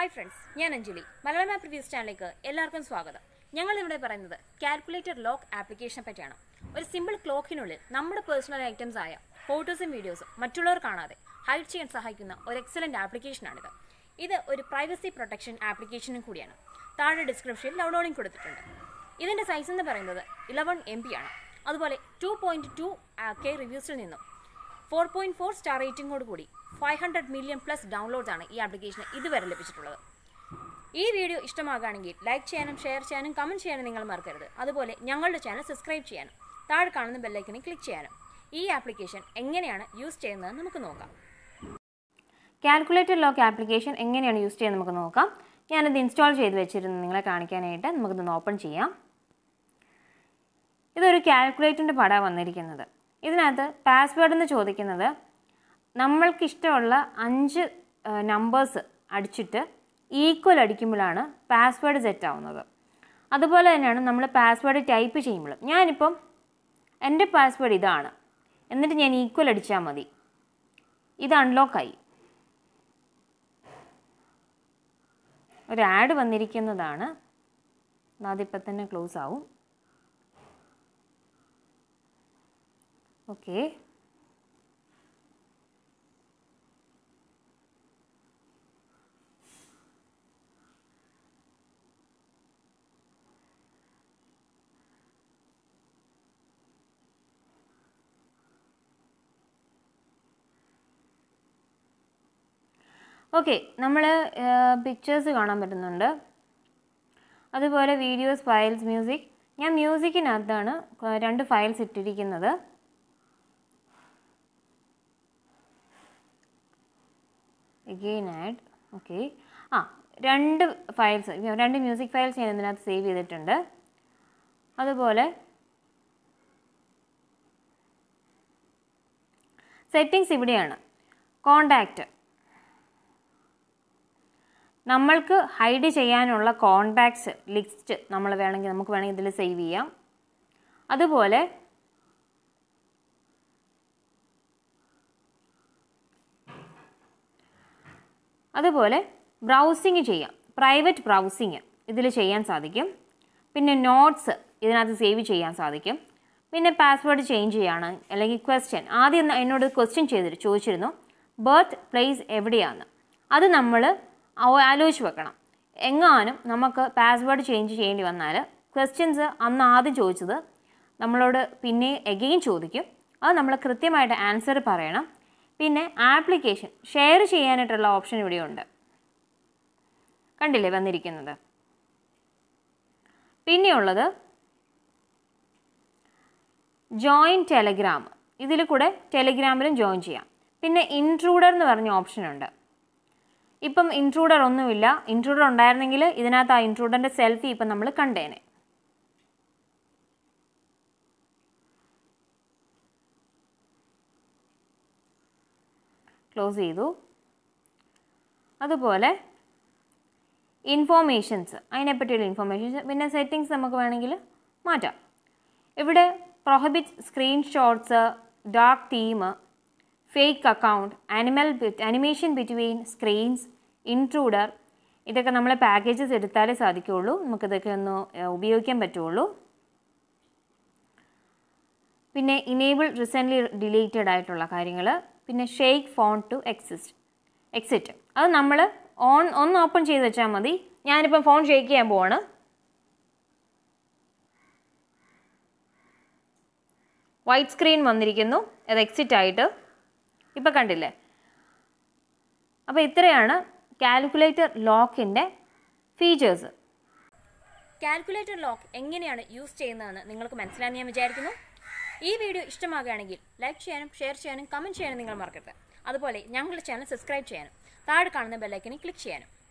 hi friends ഞാൻ Anjali Malayalam app reviews ചാനലിലേക്ക് എല്ലാവർക്കും സ്വാഗതം ഞങ്ങൾ ഇവിടെ പറയുന്നത് കാൽക്കുലേറ്റർ ലോക്ക് ആപ്ലിക്കേഷനെ പറ്റിയാണ് ഒരു സിമ്പിൾ ക്ലോക്കിനുള്ളിൽ നമ്മുടെ പേഴ്സണൽ ഐറ്റംസ് ആയ ഫോട്ടോസും വീഡിയോസും മറ്റുള്ളവർ കാണാതെ ഹൈഡ് ചെയ്യാൻ സഹായിക്കുന്ന ഒരു എക്സലന്റ് ആപ്ലിക്കേഷനാണിത് ഇത് ഒരു പ്രൈവസി പ്രൊട്ടക്ഷൻ ആപ്ലിക്കേഷനും കൂടിയാണ് താഴെ ഡിസ്ക്രിപ്ഷനിൽ ഡൗൺലോഡിംഗ് കൊടുത്തിട്ടുണ്ട് ഇതിന്റെ സൈസ് എന്ന് പറയുന്നത് ഇലവൺ എം ബി ആണ് അതുപോലെ ടു പോയിന്റ് ടു കെ റിവ്യൂസിൽ നിന്നും ഫോർ പോയിന്റ് ഫോർ സ്റ്റാർ റേറ്റിംഗോട് കൂടി five hundred million plus downloads ആണ് ഈ ആപ്ലിക്കേഷന് ഇതുവരെ ലഭിച്ചിട്ടുള്ളത് ഈ വീഡിയോ ഇഷ്ടമാകുകയാണെങ്കിൽ ലൈക്ക് ചെയ്യാനും ഷെയർ ചെയ്യാനും കമന്റ് ചെയ്യാനും നിങ്ങൾ മറക്കരുത് അതുപോലെ ഞങ്ങളുടെ ചാനൽ സബ്സ്ക്രൈബ് ചെയ്യാനും താഴെ കാണുന്ന ബെല്ലൈക്കണിൽ ക്ലിക്ക് ചെയ്യാനും ഈ ആപ്ലിക്കേഷൻ എങ്ങനെയാണ് യൂസ് ചെയ്യുന്നത് നമുക്ക് നോക്കാം കാൽക്കുലേറ്റർ ലോക്ക് ആപ്ലിക്കേഷൻ എങ്ങനെയാണ് യൂസ് ചെയ്യുന്നത് നമുക്ക് നോക്കാം ഞാനത് ഇൻസ്റ്റാൾ ചെയ്ത് വെച്ചിരുന്നു നിങ്ങളെ കാണിക്കാനായിട്ട് നമുക്കിതൊന്ന് ഓപ്പൺ ചെയ്യാം ഇതൊരു കാൽക്കുലേറ്ററിൻ്റെ പടമാണ് വന്നിരിക്കുന്നത് ഇതിനകത്ത് പാസ്വേഡ് എന്ന് ചോദിക്കുന്നത് നമ്മൾക്കിഷ്ടമുള്ള അഞ്ച് നമ്പേഴ്സ് അടിച്ചിട്ട് ഈക്വൽ അടിക്കുമ്പോഴാണ് പാസ്വേഡ് സെറ്റ് ആവുന്നത് അതുപോലെ തന്നെയാണ് നമ്മൾ പാസ്വേഡ് ടൈപ്പ് ചെയ്യുമ്പോൾ ഞാനിപ്പം എൻ്റെ പാസ്വേഡ് ഇതാണ് എന്നിട്ട് ഞാൻ ഈക്വൽ അടിച്ചാൽ മതി ഇത് അൺലോക്കായി ഒരു ആഡ് വന്നിരിക്കുന്നതാണ് അതിപ്പോൾ തന്നെ ക്ലോസ് ആവും ഓക്കെ ഓക്കെ നമ്മൾ പിക്ചേഴ്സ് കാണാൻ പറ്റുന്നുണ്ട് അതുപോലെ വീഡിയോസ് ഫയൽസ് മ്യൂസിക് ഞാൻ മ്യൂസിക്കിനകത്താണ് രണ്ട് ഫയൽസ് ഇട്ടിരിക്കുന്നത് എഗെയിൻ ആഡ് ഓക്കെ ആ രണ്ട് ഫയൽസ് രണ്ട് മ്യൂസിക് ഫയൽസ് ഞാൻ ഇതിനകത്ത് സേവ് ചെയ്തിട്ടുണ്ട് അതുപോലെ സെറ്റിങ്സ് ഇവിടെയാണ് കോണ്ടാക്റ്റ് നമ്മൾക്ക് ഹൈഡ് ചെയ്യാനുള്ള കോണ്ടാക്ട്സ് ലിസ്റ്റ് നമ്മൾ വേണമെങ്കിൽ നമുക്ക് വേണമെങ്കിൽ ഇതിൽ സേവ് ചെയ്യാം അതുപോലെ അതുപോലെ ബ്രൗസിങ് ചെയ്യാം പ്രൈവറ്റ് ബ്രൗസിങ് ഇതിൽ ചെയ്യാൻ സാധിക്കും പിന്നെ നോട്ട്സ് ഇതിനകത്ത് സേവ് ചെയ്യാൻ സാധിക്കും പിന്നെ പാസ്വേഡ് ചേഞ്ച് ചെയ്യാണ് അല്ലെങ്കിൽ ക്വസ്റ്റ്യൻ ആദ്യം എന്നോട് ക്വസ്റ്റ്യൻ ചെയ്തിട്ട് ചോദിച്ചിരുന്നു ബർത്ത് പ്ലേസ് എവിടെയാണ് അത് നമ്മൾ ആലോചിച്ച് വെക്കണം എങ്ങാനും നമുക്ക് പാസ്വേഡ് ചേഞ്ച് ചെയ്യേണ്ടി വന്നാൽ ക്വസ്റ്റ്യൻസ് അന്ന് ആദ്യം ചോദിച്ചത് നമ്മളോട് പിന്നെ എഗെയിൻ ചോദിക്കും അത് നമ്മൾ കൃത്യമായിട്ട് ആൻസർ പറയണം പിന്നെ ആപ്ലിക്കേഷൻ ഷെയർ ചെയ്യാനായിട്ടുള്ള ഓപ്ഷൻ ഇവിടെയുണ്ട് കണ്ടില്ലേ വന്നിരിക്കുന്നത് പിന്നെയുള്ളത് ജോയിൻ ടെലഗ്രാം ഇതിൽ കൂടെ ടെലഗ്രാമിലും ജോയിൻ ചെയ്യാം പിന്നെ ഇൻട്രൂഡർ എന്ന് പറഞ്ഞ ഓപ്ഷൻ ഉണ്ട് ഇപ്പം ഇൻട്രൂഡർ ഒന്നുമില്ല ഇൻട്രൂഡർ ഉണ്ടായിരുന്നെങ്കിൽ ഇതിനകത്ത് ആ ഇൻട്രൂഡറിൻ്റെ സെൽഫി ഇപ്പം നമ്മൾ കണ്ടേനെ ക്ലോസ് ചെയ്തു അതുപോലെ ഇൻഫോർമേഷൻസ് അതിനെപ്പറ്റിയുള്ള ഇൻഫോർമേഷൻസ് പിന്നെ സെറ്റിങ്സ് നമുക്ക് വേണമെങ്കിൽ മാറ്റാം ഇവിടെ prohibit screenshots dark theme fake account animal animation between screens intruder ഇതൊക്കെ നമ്മൾ പാക്കേജസ് എടുത്താലേ സാധിക്കുകയുള്ളൂ നമുക്കിതൊക്കെ ഒന്ന് ഉപയോഗിക്കാൻ പറ്റുള്ളൂ പിന്നെ ഇനേബിൾ റീസെൻ്റ്ലി ഡിലീറ്റഡ് ആയിട്ടുള്ള കാര്യങ്ങൾ പിന്നെ shake phone to exist exit അത് നമ്മൾ ഓൺ ഒന്ന് ഓപ്പൺ ചെയ്ത് വെച്ചാൽ മതി ഞാനിപ്പം ഫോൺ ഷെയ്ക്ക് ചെയ്യാൻ പോവാണ് വൈറ്റ് സ്ക്രീൻ വന്നിരിക്കുന്നു അത് എക്സിറ്റ് ആയിട്ട് ഇപ്പം കണ്ടില്ലേ അപ്പോൾ ഇത്രയാണ് കാൽക്കുലേറ്റർ ലോക്കിൻ്റെ ഫീച്ചേഴ്സ് കാൽക്കുലേറ്റർ ലോക്ക് എങ്ങനെയാണ് യൂസ് ചെയ്യുന്നതെന്ന് നിങ്ങൾക്ക് മനസ്സിലായെന്ന് ഞാൻ വിചാരിക്കുന്നു ഈ വീഡിയോ ഇഷ്ടമാകുകയാണെങ്കിൽ ലൈക്ക് ചെയ്യാനും ഷെയർ ചെയ്യാനും കമൻറ്റ് ചെയ്യാനും നിങ്ങൾ മറക്കരുത് അതുപോലെ ഞങ്ങളുടെ ചാനൽ സബ്സ്ക്രൈബ് ചെയ്യാനും താഴെ കാണുന്ന ബെല്ലൈക്കനിൽ ക്ലിക്ക് ചെയ്യാനും